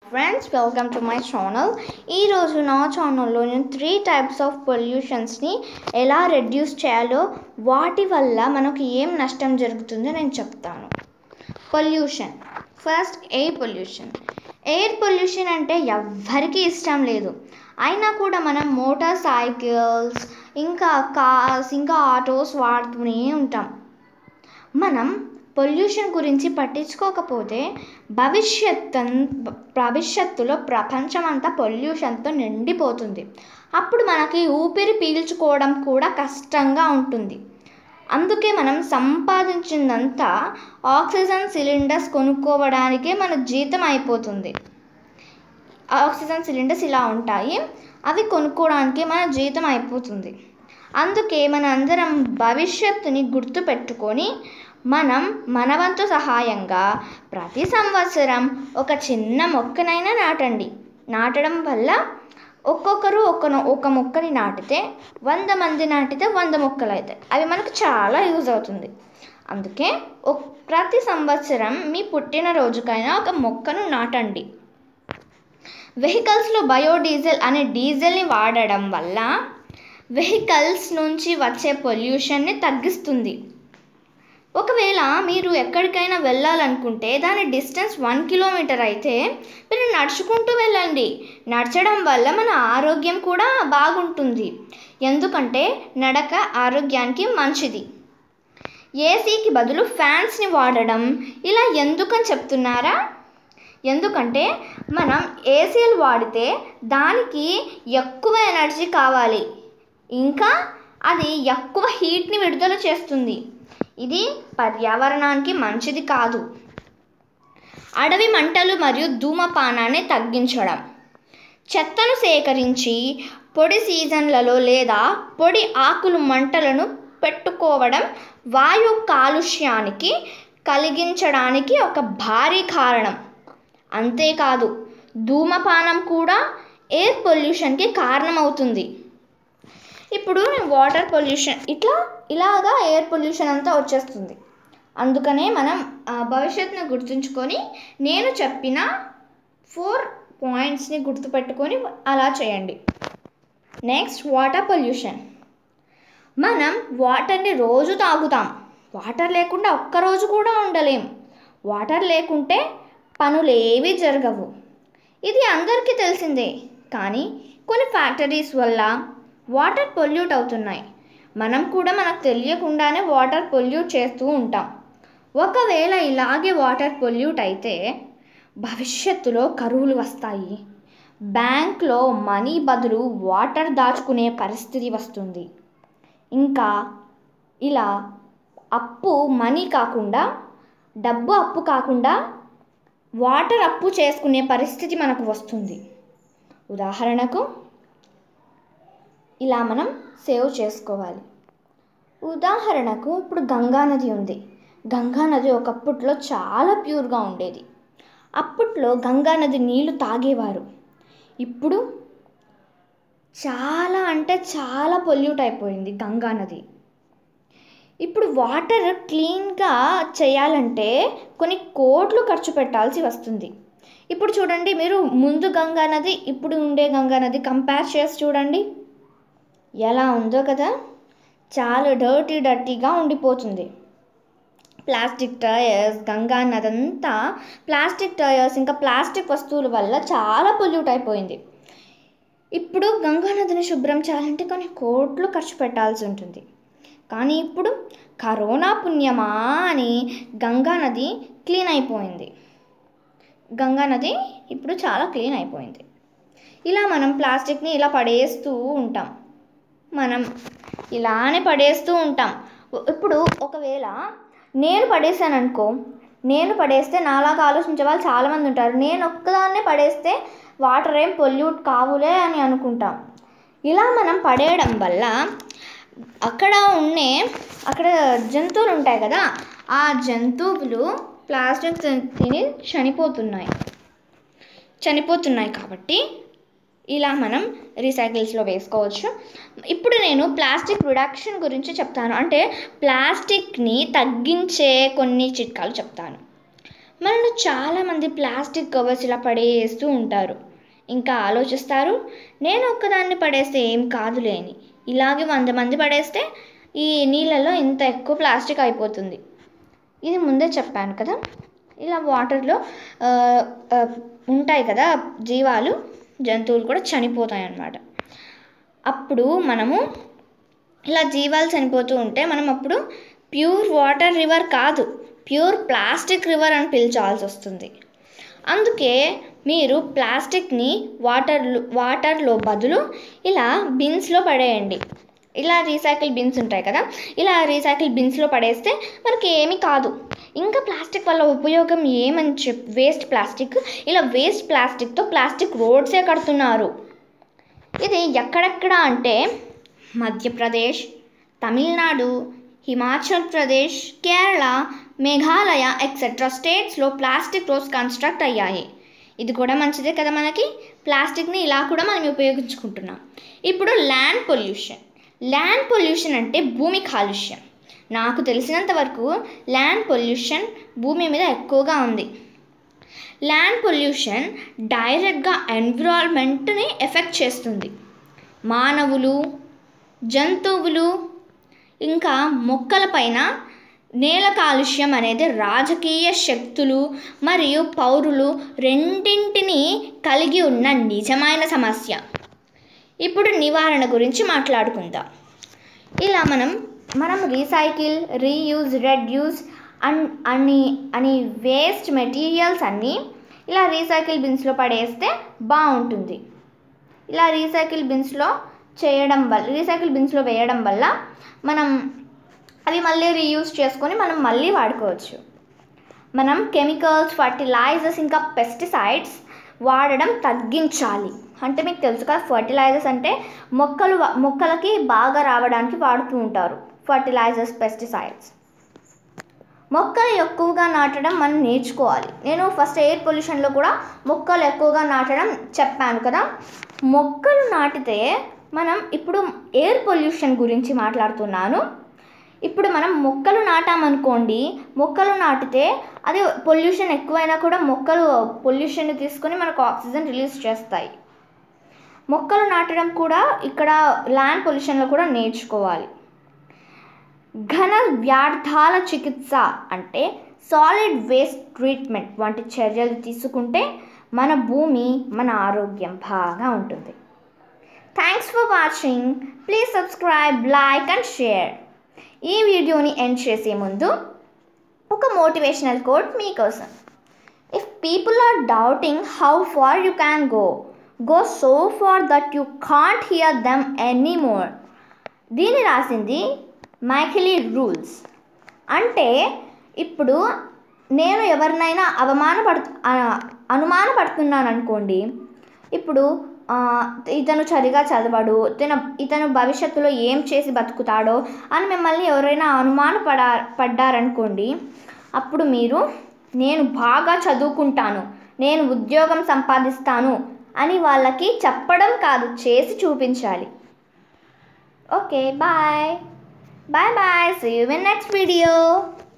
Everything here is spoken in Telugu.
friends welcome to my channel ఈరోజు నా ఛానల్లో నేను త్రీ టైప్స్ ఆఫ్ పొల్యూషన్స్ని ఎలా రెడ్యూస్ చేయాలో వాటి వల్ల మనకు ఏం నష్టం జరుగుతుందో నేను చెప్తాను pollution first air pollution air pollution అంటే ఎవ్వరికీ ఇష్టం లేదు అయినా కూడా మనం మోటార్ సైకిల్స్ ఇంకా కార్స్ ఇంకా ఆటోస్ వాడుతూనే ఉంటాం మనం పొల్యూషన్ గురించి పట్టించుకోకపోతే భవిష్యత్ భవిష్యత్తులో ప్రపంచం అంతా పొల్యూషన్తో నిండిపోతుంది అప్పుడు మనకి ఊపిరి పీల్చుకోవడం కూడా కష్టంగా ఉంటుంది అందుకే మనం సంపాదించిందంతా ఆక్సిజన్ సిలిండర్స్ కొనుక్కోవడానికే మన జీతం అయిపోతుంది ఆక్సిజన్ సిలిండర్స్ ఇలా ఉంటాయి అవి కొనుక్కోవడానికి మన జీతం అయిపోతుంది అందుకే మన అందరం భవిష్యత్తుని గుర్తుపెట్టుకొని మనం మన వంతు సహాయంగా ప్రతి సంవత్సరం ఒక చిన్న మొక్కనైనా నాటండి నాటడం వల్ల ఒక్కొక్కరు ఒక ఒక మొక్కని నాటితే వంద మంది నాటితే వంద మొక్కలు అవుతాయి అవి మనకు చాలా యూజ్ అవుతుంది అందుకే ప్రతి సంవత్సరం మీ పుట్టినరోజుకైనా ఒక మొక్కను నాటండి వెహికల్స్లో బయోడీజిల్ అనే డీజిల్ని వాడడం వల్ల వెహికల్స్ నుంచి వచ్చే పొల్యూషన్ని తగ్గిస్తుంది ఒకవేళ మీరు ఎక్కడికైనా వెళ్ళాలనుకుంటే దాని డిస్టెన్స్ వన్ కిలోమీటర్ అయితే మీరు నడుచుకుంటూ వెళ్ళండి నడచడం వల్ల మన ఆరోగ్యం కూడా బాగుంటుంది ఎందుకంటే నడక ఆరోగ్యానికి మంచిది ఏసీకి బదులు ఫ్యాన్స్ని వాడడం ఇలా ఎందుకని చెప్తున్నారా ఎందుకంటే మనం ఏసీలు వాడితే దానికి ఎక్కువ ఎనర్జీ కావాలి ఇంకా అది ఎక్కువ హీట్ని విడుదల చేస్తుంది ఇది పర్యావరణానికి మంచిది కాదు అడవి మంటలు మరియు ధూమపానాన్ని తగ్గించడం చెత్తను సేకరించి పొడి సీజన్లలో లేదా పొడి ఆకులు మంటలను పెట్టుకోవడం వాయు కాలుష్యానికి కలిగించడానికి ఒక భారీ కారణం అంతేకాదు ధూమపానం కూడా ఎయిర్ పొల్యూషన్కి కారణమవుతుంది ఇప్పుడు వాటర్ పొల్యూషన్ ఇట్లా ఇలాగా ఎయిర్ పొల్యూషన్ అంతా వచ్చేస్తుంది అందుకనే మనం భవిష్యత్తును గుర్తుంచుకొని నేను చెప్పిన ఫోర్ పాయింట్స్ని గుర్తుపెట్టుకొని అలా చేయండి నెక్స్ట్ వాటర్ పొల్యూషన్ మనం వాటర్ని రోజు తాగుతాం వాటర్ లేకుండా ఒక్కరోజు కూడా ఉండలేం వాటర్ లేకుంటే పనులు ఏవీ జరగవు ఇది అందరికీ తెలిసిందే కానీ కొన్ని ఫ్యాక్టరీస్ వల్ల వాటర్ పొల్యూట్ అవుతున్నాయి మనం కూడా మనకు తెలియకుండానే వాటర్ పొల్యూట్ చేస్తూ ఉంటాం ఒకవేళ ఇలాగే వాటర్ పొల్యూట్ అయితే భవిష్యత్తులో కరువులు వస్తాయి బ్యాంక్లో మనీ బదులు వాటర్ దాచుకునే పరిస్థితి వస్తుంది ఇంకా ఇలా అప్పు మనీ కాకుండా డబ్బు అప్పు కాకుండా వాటర్ అప్పు చేసుకునే పరిస్థితి మనకు వస్తుంది ఉదాహరణకు ఇలా మనం సేవ్ చేసుకోవాలి ఉదాహరణకు ఇప్పుడు గంగా నది ఉంది గంగా నది ఒకప్పట్లో చాలా ప్యూర్గా ఉండేది అప్పట్లో గంగా నది నీళ్లు తాగేవారు ఇప్పుడు చాలా అంటే చాలా పొల్యూట్ అయిపోయింది గంగా నది ఇప్పుడు వాటర్ క్లీన్గా చేయాలంటే కొన్ని కోట్లు ఖర్చు పెట్టాల్సి వస్తుంది ఇప్పుడు చూడండి మీరు ముందు గంగా నది ఇప్పుడు ఉండే గంగా నది కంపేర్ చేసి చూడండి ఎలా ఉందో కదా చాలా డర్టీ డర్టీగా ఉండిపోతుంది ప్లాస్టిక్ టైర్స్ గంగా నదంతా ప్లాస్టిక్ టైర్స్ ఇంకా ప్లాస్టిక్ వస్తువుల వల్ల చాలా పొల్యూట్ అయిపోయింది ఇప్పుడు గంగా నదిని శుభ్రం చేయాలంటే కొన్ని కోట్లు ఖర్చు పెట్టాల్సి ఉంటుంది కానీ ఇప్పుడు కరోనా పుణ్యమా అని గంగా నది క్లీన్ అయిపోయింది గంగా నది ఇప్పుడు చాలా క్లీన్ అయిపోయింది ఇలా మనం ప్లాస్టిక్ని ఇలా పడేస్తూ ఉంటాం మనం ఇలానే పడేస్తూ ఉంటాం ఇప్పుడు ఒకవేళ నేను పడేసాను అనుకో నేను పడేస్తే నాలాగా ఆలోచించే వాళ్ళు చాలామంది ఉంటారు నేను ఒక్కదాన్నే పడేస్తే వాటర్ ఏం పొల్యూట్ కావులే అని అనుకుంటాం ఇలా మనం పడేయడం వల్ల అక్కడ ఉండే అక్కడ జంతువులు ఉంటాయి కదా ఆ జంతువులు ప్లాస్టిక్ తిని చనిపోతున్నాయి చనిపోతున్నాయి కాబట్టి ఇలా మనం రీసైకిల్స్లో వేసుకోవచ్చు ఇప్పుడు నేను ప్లాస్టిక్ రిడక్షన్ గురించి చెప్తాను అంటే ప్లాస్టిక్ని తగ్గించే కొన్ని చిట్కాలు చెప్తాను మనలో చాలామంది ప్లాస్టిక్ కవర్స్ ఇలా పడేస్తూ ఉంటారు ఇంకా ఆలోచిస్తారు నేను ఒక్కదాన్ని పడేస్తే ఏం కాదులే అని ఇలాగే వంద మంది పడేస్తే ఈ నీళ్ళలో ఇంత ఎక్కువ ప్లాస్టిక్ అయిపోతుంది ఇది ముందే చెప్పాను కదా ఇలా వాటర్లో ఆ, ఆ, ఉంటాయి కదా జీవాలు జంతువులు కూడా చనిపోతాయి అన్నమాట అప్పుడు మనము ఇలా జీవాలు చనిపోతూ ఉంటే మనం అప్పుడు ప్యూర్ వాటర్ రివర్ కాదు ప్యూర్ ప్లాస్టిక్ రివర్ అని పిలిచాల్సి వస్తుంది అందుకే మీరు ప్లాస్టిక్ని వాటర్ వాటర్లో బదులు ఇలా బిన్స్లో పడేయండి ఇలా రీసైకిల్ బిన్స్ ఉంటాయి కదా ఇలా రీసైకిల్ బిన్స్లో పడేస్తే మనకి ఏమీ కాదు ఇంకా ప్లాస్టిక్ వల్ల ఉపయోగం ఏమని చెప్ వేస్ట్ ప్లాస్టిక్ ఇలా వేస్ట్ ప్లాస్టిక్తో ప్లాస్టిక్ రోడ్సే కడుతున్నారు ఇది ఎక్కడెక్కడ అంటే మధ్యప్రదేశ్ తమిళనాడు హిమాచల్ ప్రదేశ్ కేరళ మేఘాలయ ఎక్సెట్రా స్టేట్స్లో ప్లాస్టిక్ రోడ్స్ కన్స్ట్రక్ట్ అయ్యాయి ఇది కూడా మంచిదే కదా మనకి ప్లాస్టిక్ని ఇలా కూడా మనం ఉపయోగించుకుంటున్నాం ఇప్పుడు ల్యాండ్ పొల్యూషన్ ల్యాండ్ పొల్యూషన్ అంటే భూమి కాలుష్యం నాకు తెలిసినంత వరకు ల్యాండ్ పొల్యూషన్ భూమి మీద ఎక్కువగా ఉంది ల్యాండ్ పొల్యూషన్ డైరెక్ట్గా ఎన్విరాన్మెంట్ని ఎఫెక్ట్ చేస్తుంది మానవులు జంతువులు ఇంకా మొక్కలపైన నేల కాలుష్యం అనేది రాజకీయ శక్తులు మరియు పౌరులు రెండింటినీ కలిగి ఉన్న నిజమైన సమస్య ఇప్పుడు నివారణ గురించి మాట్లాడుకుందాం ఇలా మనం మనం రీసైకిల్ రీయూజ్ రెడ్యూస్ అన్ అని అని వేస్ట్ మెటీరియల్స్ అన్నీ ఇలా రీసైకిల్ బిన్స్లో పడేస్తే బాగుంటుంది ఇలా రీసైకిల్ బిన్స్లో చేయడం వల్ల రీసైకిల్ బిన్స్లో వేయడం వల్ల మనం అవి మళ్ళీ రీయూజ్ చేసుకొని మనం మళ్ళీ వాడుకోవచ్చు మనం కెమికల్స్ ఫర్టిలైజర్స్ ఇంకా పెస్టిసైడ్స్ వాడడం తగ్గించాలి అంటే మీకు తెలుసు కదా ఫర్టిలైజర్స్ అంటే మొక్కలు వా- మొక్కలకి బాగా రావడానికి వాడుతూ ఉంటారు ఫర్టిలైజర్స్ పెస్టిసైడ్స్ మొక్కలు ఎక్కువగా నాటడం మనం నేర్చుకోవాలి నేను ఫస్ట్ ఎయిర్ పొల్యూషన్లో కూడా మొక్కలు ఎక్కువగా నాటడం చెప్పాను కదా మొక్కలు నాటితే మనం ఇప్పుడు ఎయిర్ పొల్యూషన్ గురించి మాట్లాడుతున్నాను ఇప్పుడు మనం మొక్కలు నాటామనుకోండి మొక్కలు నాటితే అది పొల్యూషన్ ఎక్కువైనా కూడా మొక్కలు పొల్యూషన్ని తీసుకొని మనకు ఆక్సిజన్ రిలీజ్ చేస్తాయి మొక్కలు నాటడం కూడా ఇక్కడ ల్యాండ్ పొల్యూషన్లో కూడా నేర్చుకోవాలి ఘన వ్యర్థాల చికిత్స అంటే సాలిడ్ వేస్ట్ ట్రీట్మెంట్ వంటి చర్యలు తీసుకుంటే మన భూమి మన ఆరోగ్యం బాగా ఉంటుంది thanks for watching please subscribe like and share ఈ వీడియోని ఎండ్ చేసే ముందు ఒక మోటివేషనల్ కోట్ మీకోసం if people are doubting how far you can go go so far that you can't hear them any more దీన్ని రాసింది మైఖిలీ రూల్స్ అంటే ఇప్పుడు నేను ఎవరినైనా అవమానపడు ఆ, అనుమానపడుతున్నాను అనుకోండి ఇప్పుడు ఆ, ఇతను సరిగా చదవడు ఇతను ఇతను భవిష్యత్తులో ఏం చేసి బతుకుతాడో అని మిమ్మల్ని ఎవరైనా అనుమానపడా పడ్డారనుకోండి అప్పుడు మీరు నేను బాగా చదువుకుంటాను నేను ఉద్యోగం సంపాదిస్తాను అని వాళ్ళకి చెప్పడం కాదు చేసి చూపించాలి okay bye bye bye see you in next video